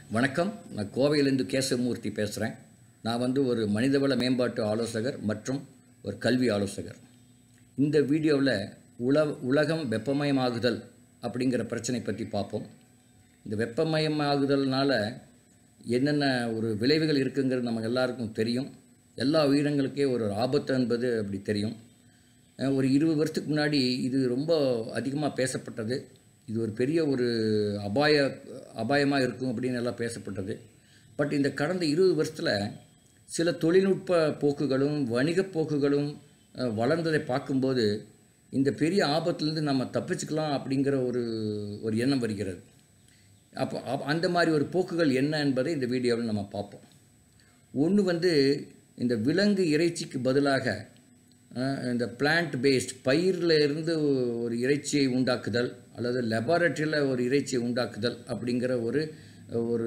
வணக்கம் நான் கோவையிலேருந்து கேசவமூர்த்தி பேசுகிறேன் நான் வந்து ஒரு மனிதவள மேம்பாட்டு ஆலோசகர் மற்றும் ஒரு கல்வி ஆலோசகர் இந்த வீடியோவில் உல உலகம் வெப்பமயமாகுதல் அப்படிங்கிற பிரச்சனை பற்றி பார்ப்போம் இந்த வெப்பமயமாகுதல்னால என்னென்ன ஒரு விளைவுகள் இருக்குங்கிறது நமக்கு எல்லாருக்கும் தெரியும் எல்லா உயிரினங்களுக்கே ஒரு ஆபத்து என்பது அப்படி தெரியும் அஹ் ஒரு இருபது வருஷத்துக்கு முன்னாடி இது ரொம்ப அதிகமாக பேசப்பட்டது இது ஒரு பெரிய ஒரு அபாய அபாயமாக இருக்கும் அப்படின்னு எல்லாம் பேசப்பட்டது பட் இந்த கடந்த இருபது வருஷத்தில் சில தொழில்நுட்ப போக்குகளும் வணிக போக்குகளும் அஹ், வளர்ந்ததை பார்க்கும்போது இந்த பெரிய ஆபத்துலேருந்து நம்ம தப்பிச்சுக்கலாம் அப்படிங்கிற ஒரு ஒரு எண்ணம் வருகிறது அப்போ அப்- அந்த மாதிரி ஒரு போக்குகள் என்ன என்பதை இந்த வீடியோவில் நம்ம பார்ப்போம் ஒன்று வந்து இந்த விலங்கு இறைச்சிக்கு பதிலாக அஹ், இந்த பிளான்ட் பேஸ்ட் பயிரில் இருந்து ஒரு இறைச்சியை உண்டாக்குதல் அல்லது லெபார்ட்டரியில் ஒரு இறைச்சியை உண்டாக்குதல் அப்படிங்கிற ஒரு ஒரு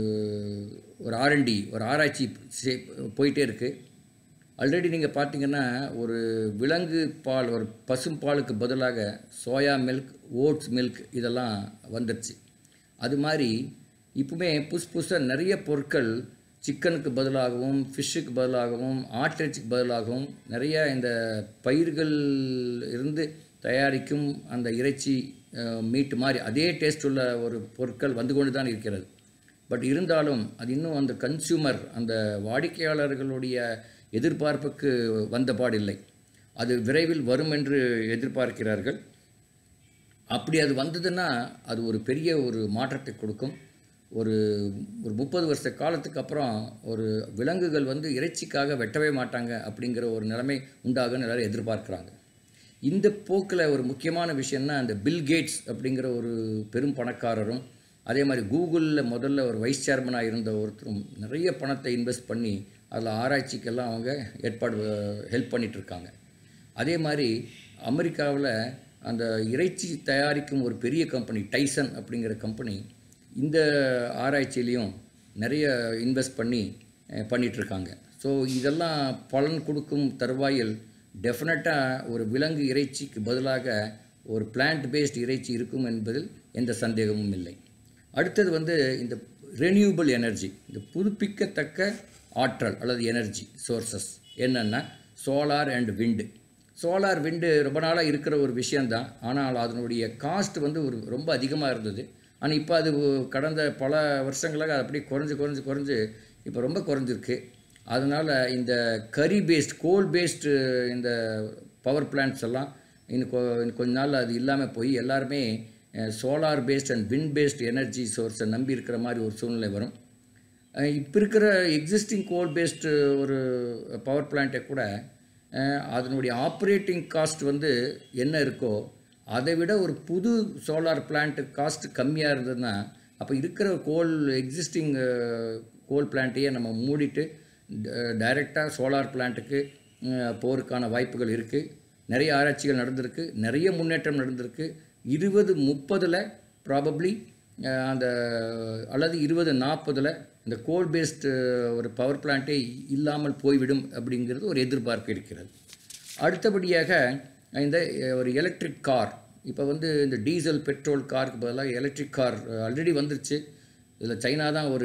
ஒரு ஆர்என்டி ஒரு ஆராய்ச்சி செய்- போயிட்டே இருக்குது ஆல்ரெடி நீங்கள் பார்த்தீங்கன்னா ஒரு விலங்கு பால் ஒரு பசும் பாலுக்கு பதிலாக சோயா மில்க் ஓட்ஸ் மில்க் இதெல்லாம் வந்துடுச்சு அது மாதிரி இப்போமே புதுசு புதுசாக நிறைய பொருட்கள் சிக்கனுக்கு பதிலாகவும் ஃபிஷ்ஷுக்கு பதிலாகவும் ஆட்டிறைச்சிக்கு பதிலாகவும் நிறைய இந்த பயிர்கள் இருந்து தயாரிக்கும் அந்த இறைச்சி மீட் மாதிரி அதே டேஸ்ட் உள்ள ஒரு பொருட்கள் வந்து கொண்டு தான் இருக்கிறது பட் இருந்தாலும் அது இன்னும் அந்த கன்சியூமர் அந்த வாடிக்கையாளர்களுடைய எதிர்பார்ப்புக்கு வந்தபாடில்லை அது விரைவில் வரும் என்று எதிர்பார்க்கிறார்கள் அப்படி அது வந்ததுன்னா அது ஒரு பெரிய ஒரு மாற்றத்தை கொடுக்கும் ஒரு ஒரு முப்பது வருஷ காலத்துக்கு அப்புறம் ஒரு விலங்குகள் வந்து இறைச்சிக்காக வெட்டவே மாட்டாங்க அப்படிங்கிற ஒரு நிலைமை உண்டாகும்னு எல்லாரும் எதிர்பார்க்குறாங்க இந்த போக்கில் ஒரு முக்கியமான விஷயம்னா அந்த பில் கேட்ஸ் அப்படிங்கிற ஒரு பெரும் பணக்காரரும் அதே மாதிரி கூகுளில் முதல்ல ஒரு வைஸ் சேர்மனாக இருந்த ஒருத்தரும் நிறைய பணத்தை இன்வெஸ்ட் பண்ணி அதில் ஆராய்ச்சிக்கெல்லாம் அவங்க ஏற்பாடு ஹெல்ப் பண்ணிட்டு இருக்காங்க அதே மாதிரி அமெரிக்காவில் அந்த இறைச்சி தயாரிக்கும் ஒரு பெரிய கம்பெனி டைசன் அப்படிங்கிற கம்பெனி இந்த ஆராய்ச்சியிலையும் நிறைய இன்வெஸ்ட் பண்ணி அஹ், பண்ணிட்டு இருக்காங்க ஸோ இதெல்லாம் பலன் கொடுக்கும் தருவாயில் டெஃபினட்டாக ஒரு விலங்கு இறைச்சிக்கு பதிலாக ஒரு பிளான்ட் பேஸ்ட் இறைச்சி இருக்கும் என்பதில் எந்த சந்தேகமும் இல்லை அடுத்தது வந்து இந்த ரெனியூபிள் எனர்ஜி இந்த புதுப்பிக்கத்தக்க ஆற்றல் அல்லது எனர்ஜி சோர்சஸ் என்னென்னா solar and wind solar wind ரொம்ப நாளாக இருக்கிற ஒரு விஷயந்தான் ஆனால் அதனுடைய காஸ்ட் வந்து ஒரு ரொம்ப அதிகமாக இருந்தது ஆனால் இப்போ அது கடந்த பல வருஷங்களாக அது அப்படியே குறைஞ்சு குறைஞ்சு குறைஞ்சு இப்போ ரொம்ப குறைஞ்சிருக்கு அதனால் இந்த கரி பேஸ்ட் கோல் பேஸ்டு இந்த பவர் பிளான்ட்ஸ் எல்லாம் இன்னும் கொ இன்னும் கொஞ்ச நாள் அது இல்லாமல் போய் எல்லாருமே solar based and wind based energy சோர்ஸை நம்பி இருக்கிற மாதிரி ஒரு சூழ்நிலை வரும் இப்போ இருக்கிற எக்ஸிஸ்டிங் கோல் பேஸ்டு ஒரு பவர் பிளான்ட்டை கூட அஹ், அதனுடைய ஆப்ரேட்டிங் காஸ்ட் வந்து என்ன இருக்கோ அதை விட ஒரு புது சோலார் பிளான்ட்டு காஸ்ட் கம்மியாக இருந்ததுன்னா அப்போ இருக்கிற கோல் எக்ஸிஸ்டிங் கோல் பிளான்ட்டையே நம்ம மூடிட்டு டைரெக்டாக சோலார் பிளான்ட்டுக்கு போகிறதுக்கான வாய்ப்புகள் இருக்குது நிறைய ஆராய்ச்சிகள் நடந்திருக்கு நிறைய முன்னேற்றம் நடந்திருக்கு இருபது முப்பதில் ப்ராபப்ளி அந்த அல்லது இருபது நாற்பதில் இந்த கோல் பேஸ்டு ஒரு பவர் பிளான்ட்டே இல்லாமல் போய்விடும் அப்படிங்கிறது ஒரு எதிர்பார்ப்பு இருக்கிறது அடுத்தபடியாக இந்த அஹ், ஒரு எலக்ட்ரிக் கார் இப்போ வந்து இந்த டீசல் பெட்ரோல் காருக்கு பதிலாக எலக்ட்ரிக் கார் ஆல்ரெடி வந்துருச்சு இதில் சைனா தான் ஒரு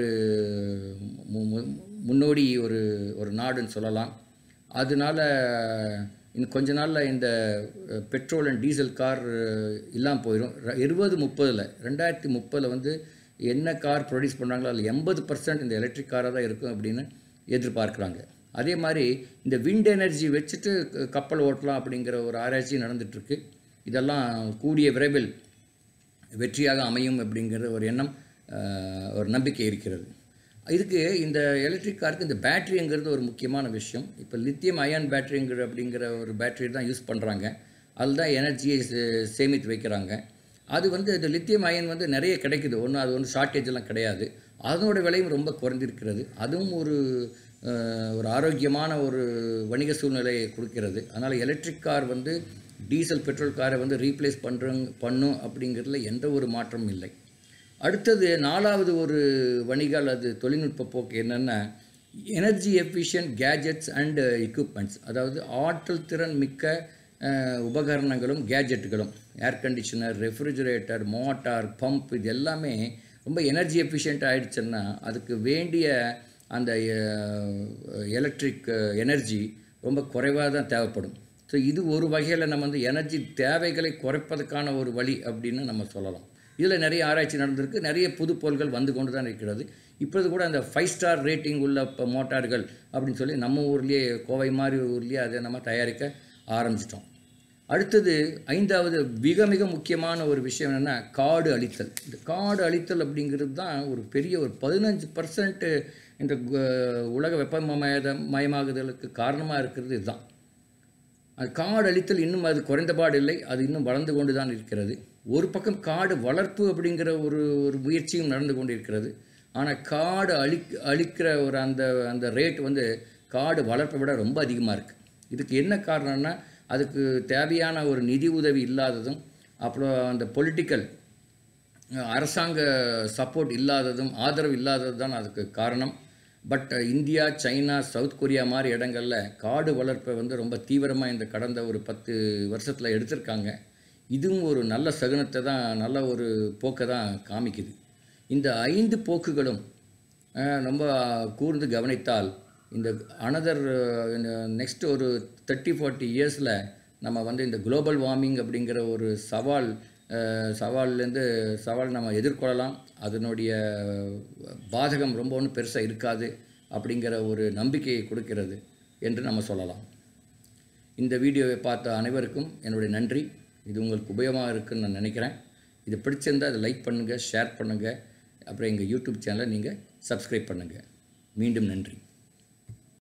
மு- மு- முன்னோடி ஒரு ஒரு நாடுன்னு சொல்லலாம் அதனால இன்னும் கொஞ்ச நாளில் இந்த அஹ், பெட்ரோல் அண்ட் டீசல் கார் இல்லாமல் போயிடும் இருபது முப்பதில் ரெண்டாயிரத்தி முப்பதில் வந்து என்ன கார் ப்ரொடியூஸ் பண்ணுறாங்களோ அதில் எண்பது பர்சன்ட் இந்த எலக்ட்ரிக் காராக தான் இருக்கும் அப்படின்னு எதிர்பார்க்குறாங்க அதே மாதிரி இந்த விண்ட் எனர்ஜி வச்சுட்டு க- கப்பல் ஓட்டலாம் அப்படிங்கிற ஒரு ஆராய்ச்சி நடந்துகிட்ருக்கு இதெல்லாம் கூடிய விரைவில் வெற்றியாக அமையும் அப்படிங்கிற ஒரு எண்ணம் அஹ், ஒரு நம்பிக்கை இருக்கிறது இதுக்கு இந்த எலக்ட்ரிக் காருக்கு இந்த பேட்டரிங்கிறது ஒரு முக்கியமான விஷயம் இப்போ லித்தியம் அயான் பேட்டரிங்கிற அப்படிங்கிற ஒரு பேட்டரி தான் யூஸ் பண்ணுறாங்க அதில் தான் எனர்ஜியை சே- சேமித்து வைக்கிறாங்க அது வந்து இந்த லித்தியம் அயன் வந்து நிறைய கிடைக்குது ஒன்றும் அது ஒன்றும் ஷார்ட்டேஜ் எல்லாம் கிடையாது அதனோட விலையும் ரொம்ப குறைஞ்சிருக்கிறது அதுவும் ஒரு அஹ், ஒரு ஆரோக்கியமான ஒரு வணிக சூழ்நிலையை கொடுக்கிறது அதனால் எலக்ட்ரிக் கார் வந்து டீசல் பெட்ரோல் காரை வந்து ரீப்ளேஸ் பண்ணுறோம் பண்ணும் அப்படிங்கிறதுல எந்த ஒரு மாற்றமும் இல்லை அடுத்தது நாலாவது ஒரு வணிக அல்லது தொழில்நுட்ப போக்கு என்னென்னா energy efficient gadgets and equipments அதாவது ஆற்றல் திறன் மிக்க அஹ், உபகரணங்களும் கேஜெட்டுகளும் air conditioner refrigerator motor pump இது எல்லாமே ரொம்ப எனர்ஜி எஃபிஷியண்ட் ஆயிடுச்சுன்னா அதுக்கு வேண்டிய அந்த எலக்ட்ரிக் எனர்ஜி ரொம்ப குறைவாக தான் தேவைப்படும் ஸோ இது ஒரு வகையில் நம்ம வந்து எனர்ஜி தேவைகளை குறைப்பதற்கான ஒரு வழி அப்படின்னு நம்ம சொல்லலாம் இதில் நிறைய ஆராய்ச்சி நடந்திருக்கு நிறைய புது பொருட்கள் வந்து கொண்டு தான் இருக்கிறது இப்பொழுது கூட அந்த ஃபைவ் ஸ்டார் ரேட்டிங் உள்ள இப்போ மோட்டார்கள் அப்படின்னு சொல்லி நம்ம ஊர்லேயே கோவை மாதிரி ஊர்லேயே அதை நம்ம தயாரிக்க ஆரம்பிச்சிட்டோம் அடுத்தது ஐந்தாவது மிக மிக முக்கியமான ஒரு விஷயம் என்னென்னா காடு அழித்தல் இந்த காடு அழித்தல் அப்படிங்கிறது தான் ஒரு பெரிய ஒரு பதினஞ்சு பர்சன்ட்டு இந்த கு- உலக வெப்பமய மயமாகுதலுக்கு காரணமாக இருக்கிறது இதுதான் அது காடு அழித்தல் இன்னும் அது குறைந்தபாடு இல்லை அது இன்னும் வளர்ந்து கொண்டு தான் இருக்கிறது ஒரு பக்கம் காடு வளர்ப்பு அப்படிங்கிற ஒரு ஒரு முயற்சியும் நடந்து கொண்டு இருக்கிறது ஆனால் காடு அழி அழிக்கிற ஒரு அந்த அந்த ரேட் வந்து காடு வளர்ப்பை விட ரொம்ப அதிகமாக இருக்குது இதுக்கு என்ன காரணம்னா அதுக்கு தேவையான ஒரு நிதி உதவி இல்லாததும் அப்புறம் அந்த பொலிட்டிக்கல் அரசாங்க சப்போர்ட் இல்லாததும் ஆதரவு இல்லாதது தான் அதுக்கு காரணம் but India China South Korea மாதிரி இடங்களில் காடு வளர்ப்பை வந்து ரொம்ப தீவிரமாக இந்த கடந்த ஒரு பத்து வருஷத்தில் எடுத்திருக்காங்க இதுவும் ஒரு நல்ல சகுனத்தை தான் நல்ல ஒரு போக்கை தான் காமிக்குது இந்த ஐந்து போக்குகளும் அஹ், ரொம்ப கூர்ந்து கவனித்தால் இந்த அனதர் இந்த நெக்ஸ்ட் ஒரு தேர்ட்டி ஃபார்ட்டி இயர்ஸில் நம்ம வந்து இந்த குளோபல் வார்மிங் அப்படிங்கிற ஒரு சவால் அஹ், சவால்லேருந்து சவால் நம்ம எதிர்கொள்ளலாம் அதனுடைய பாதகம் ரொம்ப ஒன்றும் பெருசாக இருக்காது அப்படிங்கிற ஒரு நம்பிக்கையை கொடுக்கிறது என்று நம்ம சொல்லலாம் இந்த வீடியோவை பார்த்த அனைவருக்கும் என்னுடைய நன்றி இது உங்களுக்கு உபயோகமாக இருக்குன்னு நான் நினைக்கிறேன் இது பிடிச்சிருந்தால் அதை லைக் பண்ணுங்கள் ஷேர் பண்ணுங்கள் அப்புறம் எங்கள் யூடியூப் சேனலை நீங்கள் சப்ஸ்கிரைப் பண்ணுங்கள் மீண்டும் நன்றி